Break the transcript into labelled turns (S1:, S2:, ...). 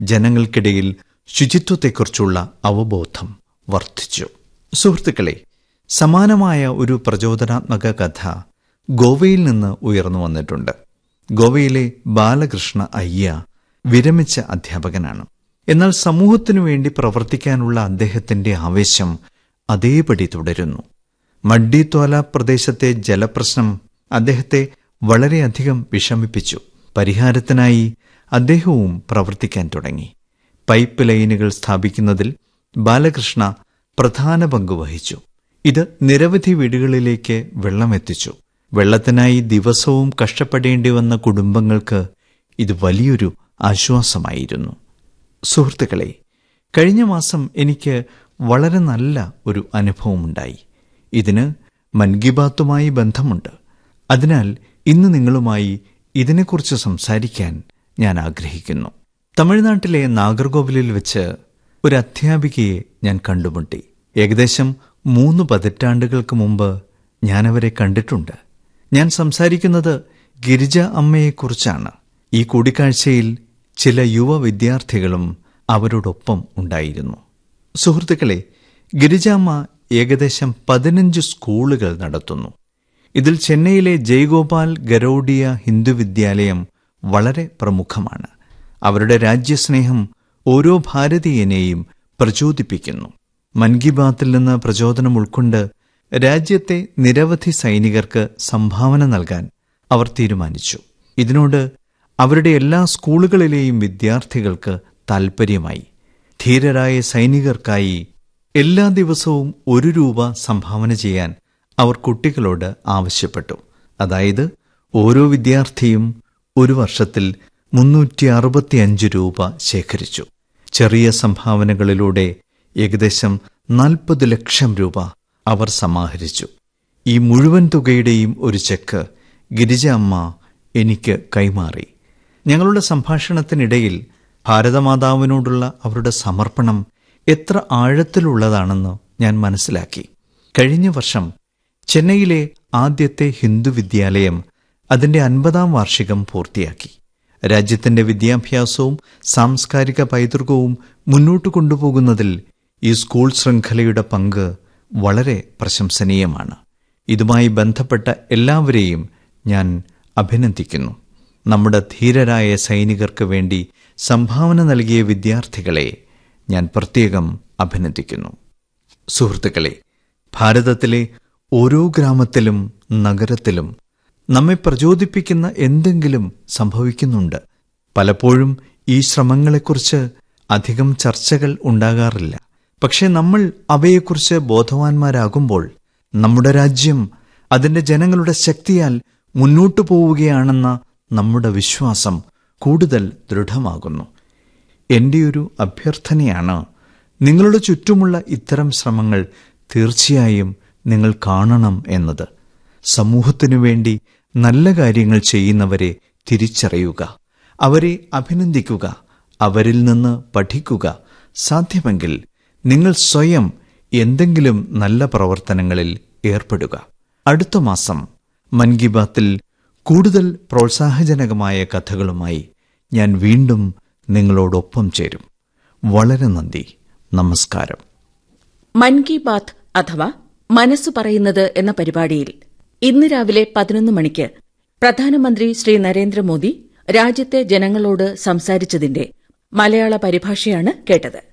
S1: ജനങ്ങൾക്കിടയിൽ ശുചിത്വത്തെക്കുറിച്ചുള്ള അവബോധം വർദ്ധിച്ചു സുഹൃത്തുക്കളെ സമാനമായ ഒരു പ്രചോദനാത്മക കഥ ഗോവയിൽ നിന്ന് ഉയർന്നു വന്നിട്ടുണ്ട് ഗോവയിലെ ബാലകൃഷ്ണ അയ്യ വിരമിച്ച അധ്യാപകനാണ് എന്നാൽ സമൂഹത്തിനു വേണ്ടി പ്രവർത്തിക്കാനുള്ള അദ്ദേഹത്തിന്റെ ആവേശം അതേപടി തുടരുന്നു മഡ്ഡിത്തോല പ്രദേശത്തെ ജലപ്രശ്നം അദ്ദേഹത്തെ വളരെയധികം വിഷമിപ്പിച്ചു പരിഹാരത്തിനായി അദ്ദേഹവും പ്രവർത്തിക്കാൻ തുടങ്ങി പൈപ്പ് ലൈനുകൾ സ്ഥാപിക്കുന്നതിൽ ബാലകൃഷ്ണ പ്രധാന പങ്ക് വഹിച്ചു ഇത് നിരവധി വീടുകളിലേക്ക് വെള്ളമെത്തിച്ചു വെള്ളത്തിനായി ദിവസവും കഷ്ടപ്പെടേണ്ടി വന്ന കുടുംബങ്ങൾക്ക് ഇത് വലിയൊരു ആശ്വാസമായിരുന്നു സുഹൃത്തുക്കളെ കഴിഞ്ഞ മാസം എനിക്ക് വളരെ നല്ല ഒരു അനുഭവമുണ്ടായി ഇതിന് മൻ കി ബാത്തുമായി ബന്ധമുണ്ട് അതിനാൽ ഇന്ന് നിങ്ങളുമായി ഇതിനെക്കുറിച്ച് സംസാരിക്കാൻ ഞാൻ ആഗ്രഹിക്കുന്നു തമിഴ്നാട്ടിലെ നാഗർകോവിലിൽ വെച്ച് ഒരു അധ്യാപികയെ ഞാൻ കണ്ടുമുട്ടി ഏകദേശം മൂന്ന് പതിറ്റാണ്ടുകൾക്ക് മുമ്പ് ഞാനവരെ കണ്ടിട്ടുണ്ട് ഞാൻ സംസാരിക്കുന്നത് ഗിരിജ അമ്മയെക്കുറിച്ചാണ് ഈ കൂടിക്കാഴ്ചയിൽ ചില യുവ വിദ്യാർത്ഥികളും അവരോടൊപ്പം ഉണ്ടായിരുന്നു സുഹൃത്തുക്കളെ ഗിരിജാമ്മ ഏകദേശം പതിനഞ്ച് സ്കൂളുകൾ നടത്തുന്നു ഇതിൽ ചെന്നൈയിലെ ജയ്ഗോപാൽ ഗരോഡിയ ഹിന്ദു വിദ്യാലയം വളരെ പ്രമുഖമാണ് അവരുടെ രാജ്യസ്നേഹം ഓരോ ഭാരതീയനെയും പ്രചോദിപ്പിക്കുന്നു മൻ കി ബാത്തിൽ നിന്ന് പ്രചോദനം ഉൾക്കൊണ്ട് രാജ്യത്തെ നിരവധി സൈനികർക്ക് സംഭാവന നൽകാൻ അവർ തീരുമാനിച്ചു ഇതിനോട് അവരുടെ എല്ലാ സ്കൂളുകളിലെയും വിദ്യാർത്ഥികൾക്ക് താൽപ്പര്യമായി ധീരരായ സൈനികർക്കായി എല്ലാ ദിവസവും ഒരു രൂപ സംഭാവന ചെയ്യാൻ അവർ കുട്ടികളോട് ആവശ്യപ്പെട്ടു അതായത് ഓരോ വിദ്യാർത്ഥിയും ഒരു വർഷത്തിൽ മുന്നൂറ്റി അറുപത്തിയഞ്ച് രൂപ ശേഖരിച്ചു ചെറിയ സംഭാവനകളിലൂടെ ഏകദേശം നാൽപ്പത് ലക്ഷം രൂപ അവർ സമാഹരിച്ചു ഈ മുഴുവൻ തുകയുടെയും ഒരു ചെക്ക് ഗിരിജ അമ്മ എനിക്ക് കൈമാറി ഞങ്ങളുടെ സംഭാഷണത്തിനിടയിൽ ഭാരതമാതാവിനോടുള്ള അവരുടെ സമർപ്പണം എത്ര ആഴത്തിലുള്ളതാണെന്ന് ഞാൻ മനസ്സിലാക്കി കഴിഞ്ഞ വർഷം ചെന്നൈയിലെ ആദ്യത്തെ ഹിന്ദു വിദ്യാലയം അതിന്റെ അൻപതാം വാർഷികം പൂർത്തിയാക്കി രാജ്യത്തിന്റെ വിദ്യാഭ്യാസവും സാംസ്കാരിക പൈതൃകവും മുന്നോട്ട് കൊണ്ടുപോകുന്നതിൽ ഈ സ്കൂൾ ശൃംഖലയുടെ പങ്ക് വളരെ പ്രശംസനീയമാണ് ഇതുമായി ബന്ധപ്പെട്ട എല്ലാവരെയും ഞാൻ അഭിനന്ദിക്കുന്നു നമ്മുടെ ധീരരായ സൈനികർക്ക് വേണ്ടി സംഭാവന നൽകിയ വിദ്യാർത്ഥികളെ ഞാൻ പ്രത്യേകം അഭിനന്ദിക്കുന്നു സുഹൃത്തുക്കളെ ഭാരതത്തിലെ ഓരോ ഗ്രാമത്തിലും നഗരത്തിലും നമ്മെ പ്രചോദിപ്പിക്കുന്ന എന്തെങ്കിലും സംഭവിക്കുന്നുണ്ട് പലപ്പോഴും ഈ ശ്രമങ്ങളെക്കുറിച്ച് അധികം ചർച്ചകൾ ഉണ്ടാകാറില്ല പക്ഷെ നമ്മൾ അവയെക്കുറിച്ച് ബോധവാന്മാരാകുമ്പോൾ നമ്മുടെ രാജ്യം അതിന്റെ ജനങ്ങളുടെ ശക്തിയാൽ മുന്നോട്ടു പോവുകയാണെന്ന നമ്മുടെ വിശ്വാസം കൂടുതൽ ദൃഢമാകുന്നു എൻ്റെ ഒരു അഭ്യർത്ഥനയാണ് നിങ്ങളുടെ ചുറ്റുമുള്ള ഇത്തരം ശ്രമങ്ങൾ തീർച്ചയായും നിങ്ങൾ കാണണം എന്നത് സമൂഹത്തിനു വേണ്ടി നല്ല കാര്യങ്ങൾ ചെയ്യുന്നവരെ തിരിച്ചറിയുക അവരെ അഭിനന്ദിക്കുക അവരിൽ നിന്ന് പഠിക്കുക സാധ്യമെങ്കിൽ നിങ്ങൾ സ്വയം എന്തെങ്കിലും നല്ല പ്രവർത്തനങ്ങളിൽ ഏർപ്പെടുക അടുത്ത മാസം മൻ കി ബാത്തിൽ കൂടുതൽ പ്രോത്സാഹജനകമായ കഥകളുമായി ഞാൻ വീണ്ടും നിങ്ങളോടൊപ്പം ചേരും വളരെ നന്ദി നമസ്കാരം
S2: മൻ കി ബാത്ത് അഥവാ മനസ്സ് പറയുന്നത് എന്ന പരിപാടിയിൽ ഇന്ന് രാവിലെ പതിനൊന്ന് മണിക്ക് പ്രധാനമന്ത്രി ശ്രീ നരേന്ദ്രമോദി രാജ്യത്തെ ജനങ്ങളോട് സംസാരിച്ചതിന്റെ മലയാള പരിഭാഷയാണ് കേട്ടത്